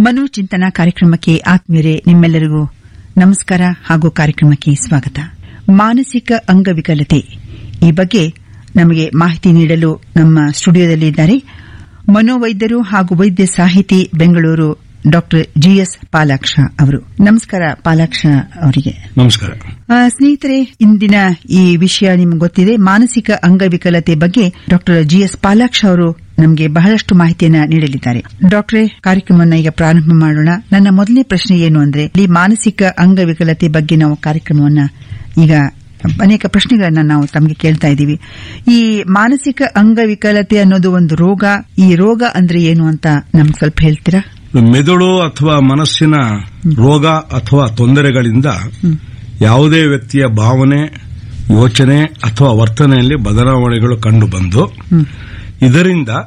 ಮನೋಚಿಂತನ ಕಾರ್ಯಕ್ರಮಕ್ಕೆ ಆತ್ಮೀಯರೇ ನಿಮ್ಮೆಲ್ಲರಿಗೂ ನಮಸ್ಕಾರ ಹಾಗೂ ಕಾರ್ಯಕ್ರಮಕ್ಕೆ ಸ್ವಾಗತ ಮಾನಸಿಕ ಅಂಗವಿಕಲತೆ ಈ ಬಗ್ಗೆ ನಮಗೆ ಮಾಹಿತಿ ನೀಡಲು ನಮ್ಮ ಸ್ಟುಡಿಯೋದಲ್ಲಿದ್ದಾರೆ ಮನೋವೈದ್ಯರು ಹಾಗೂ ವೈದ್ಯ ಸಾಹಿತಿ ಬೆಂಗಳೂರು ಡಾ ಜಿಎಸ್ ಪಾಲಾಕ್ಷ ಅವರು ನಮಸ್ಕಾರ ಪಾಲಾಕ್ಷ ಅವರಿಗೆ ನಮಸ್ಕಾರ ಆ, ಸ್ನೇಹಿತರೆ ಇಂದಿನ ಈ ವಿಷಯ ನಿಮ್ಗೆ ಗೊತ್ತಿದೆ ಮಾನಸಿಕ ಅಂಗವಿಕಲತೆ ಬಗ್ಗೆ ಡಾಕ್ಟರ್ ಜಿಎಸ್ ಪಾಲಾಕ್ಷ ಅವರು ನಮಗೆ ಬಹಳಷ್ಟು ಮಾಹಿತಿಯನ್ನ ನೀಡಲಿದ್ದಾರೆ ಡಾಕ್ಟರೇ ಕಾರ್ಯಕ್ರಮವನ್ನು ಈಗ ಪ್ರಾರಂಭ ಮಾಡೋಣ ನನ್ನ ಮೊದಲನೇ ಪ್ರಶ್ನೆ ಏನು ಅಂದ್ರೆ ಈ ಮಾನಸಿಕ ಅಂಗವಿಕಲತೆ ಬಗ್ಗೆ ನಾವು ಕಾರ್ಯಕ್ರಮವನ್ನ ಈಗ ಅನೇಕ ಪ್ರಶ್ನೆಗಳನ್ನ ನಾವು ತಮಗೆ ಕೇಳ್ತಾ ಇದ್ದೀವಿ ಈ ಮಾನಸಿಕ ಅಂಗವಿಕಲತೆ ಅನ್ನೋದು ಒಂದು ರೋಗ ಈ ರೋಗ ಅಂದ್ರೆ ಏನು ಅಂತ ನಮ್ಗೆ ಸ್ವಲ್ಪ ಹೇಳ್ತೀರಾ ಮೆದುಳು ಅಥವಾ ಮನಸ್ಸಿನ ರೋಗ ಅಥವಾ ತೊಂದರೆಗಳಿಂದ ಯಾವುದೇ ವ್ಯಕ್ತಿಯ ಭಾವನೆ ಯೋಚನೆ ಅಥವಾ ವರ್ತನೆಯಲ್ಲಿ ಬದಲಾವಣೆಗಳು ಕಂಡುಬಂದು ಇದರಿಂದ